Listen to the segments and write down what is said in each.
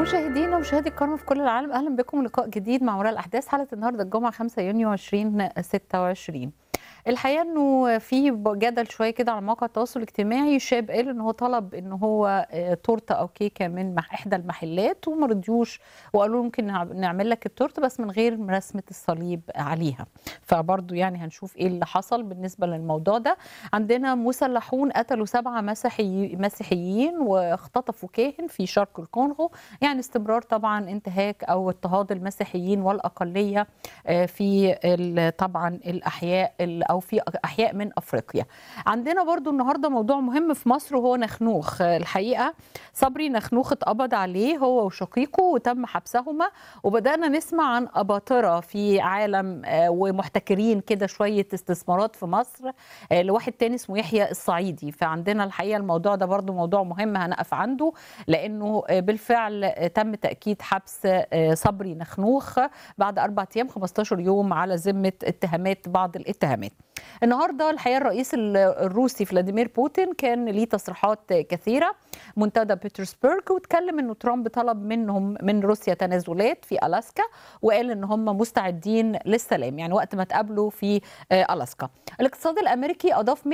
مشاهدينا ومشاهدي الكرام في كل العالم اهلا بكم لقاء جديد مع وراء الاحداث حلقه النهارده الجمعه 5 يونيو 2026 الحقيقه انه في جدل شويه كده على مواقع التواصل الاجتماعي شاب قال ان هو طلب ان هو تورته او كيكه من احدى المحلات وما رضيوش وقالوا ممكن نعمل لك التورته بس من غير رسمه الصليب عليها فبرضه يعني هنشوف ايه اللي حصل بالنسبه للموضوع ده عندنا مسلحون قتلوا سبعه مسيحي مسيحيين واختطفوا كاهن في شرق الكونغو يعني استمرار طبعا انتهاك او اضطهاد المسيحيين والاقليه في طبعا الاحياء او في احياء من افريقيا عندنا برضو النهارده موضوع مهم في مصر وهو نخنوخ الحقيقه صبري نخنوخ اتقبض عليه هو وشقيقه وتم حبسهما وبدانا نسمع عن اباطره في عالم ومحتكرين كده شويه استثمارات في مصر لواحد تاني اسمه يحيى الصعيدي فعندنا الحقيقه الموضوع ده برضو موضوع مهم هنقف عنده لانه بالفعل تم تاكيد حبس صبري نخنوخ بعد اربع ايام 15 يوم على ذمه اتهامات بعض الاتهامات النهارده الحقيقه الرئيس الروسي فلاديمير بوتين كان ليه تصريحات كثيره منتدى بيترسبرغ واتكلم انه ترامب طلب منهم من روسيا تنازلات في الاسكا وقال ان هم مستعدين للسلام يعني وقت ما تقابلوا في الاسكا الاقتصاد الامريكي اضاف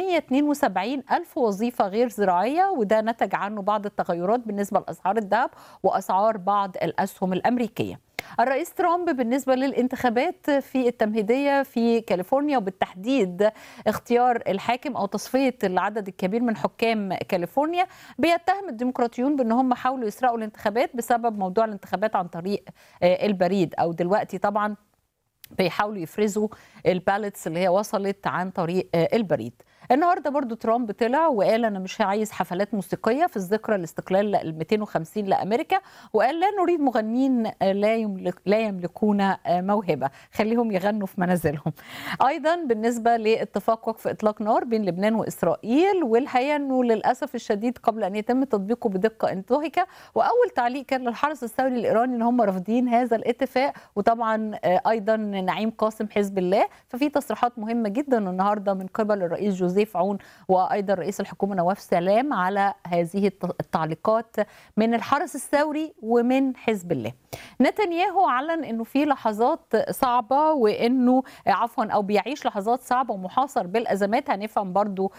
172 الف وظيفه غير زراعيه وده نتج عنه بعض التغيرات بالنسبه لاسعار الذهب واسعار بعض الاسهم الامريكيه الرئيس ترامب بالنسبة للانتخابات في التمهيدية في كاليفورنيا وبالتحديد اختيار الحاكم أو تصفية العدد الكبير من حكام كاليفورنيا بيتهم الديمقراطيون بأن هم حاولوا يسرقوا الانتخابات بسبب موضوع الانتخابات عن طريق البريد أو دلوقتي طبعا بيحاولوا يفرزوا البالتس اللي هي وصلت عن طريق البريد النهارده برضو ترامب طلع وقال انا مش عايز حفلات موسيقيه في الذكرى الاستقلال ال 250 لامريكا وقال لا نريد مغنين لا يملك لا يملكون موهبه خليهم يغنوا في منازلهم. ايضا بالنسبه لاتفاق وقف اطلاق نار بين لبنان واسرائيل والحقيقه انه للاسف الشديد قبل ان يتم تطبيقه بدقه انتهك واول تعليق كان للحرس الثوري الايراني ان هم رافضين هذا الاتفاق وطبعا ايضا نعيم قاسم حزب الله ففي تصريحات مهمه جدا النهارده من قبل الرئيس جوزيف عون وايضا رئيس الحكومه نواف سلام على هذه التعليقات من الحرس الثوري ومن حزب الله. نتنياهو اعلن انه في لحظات صعبه وانه عفوا او بيعيش لحظات صعبه ومحاصر بالازمات هنفهم برضو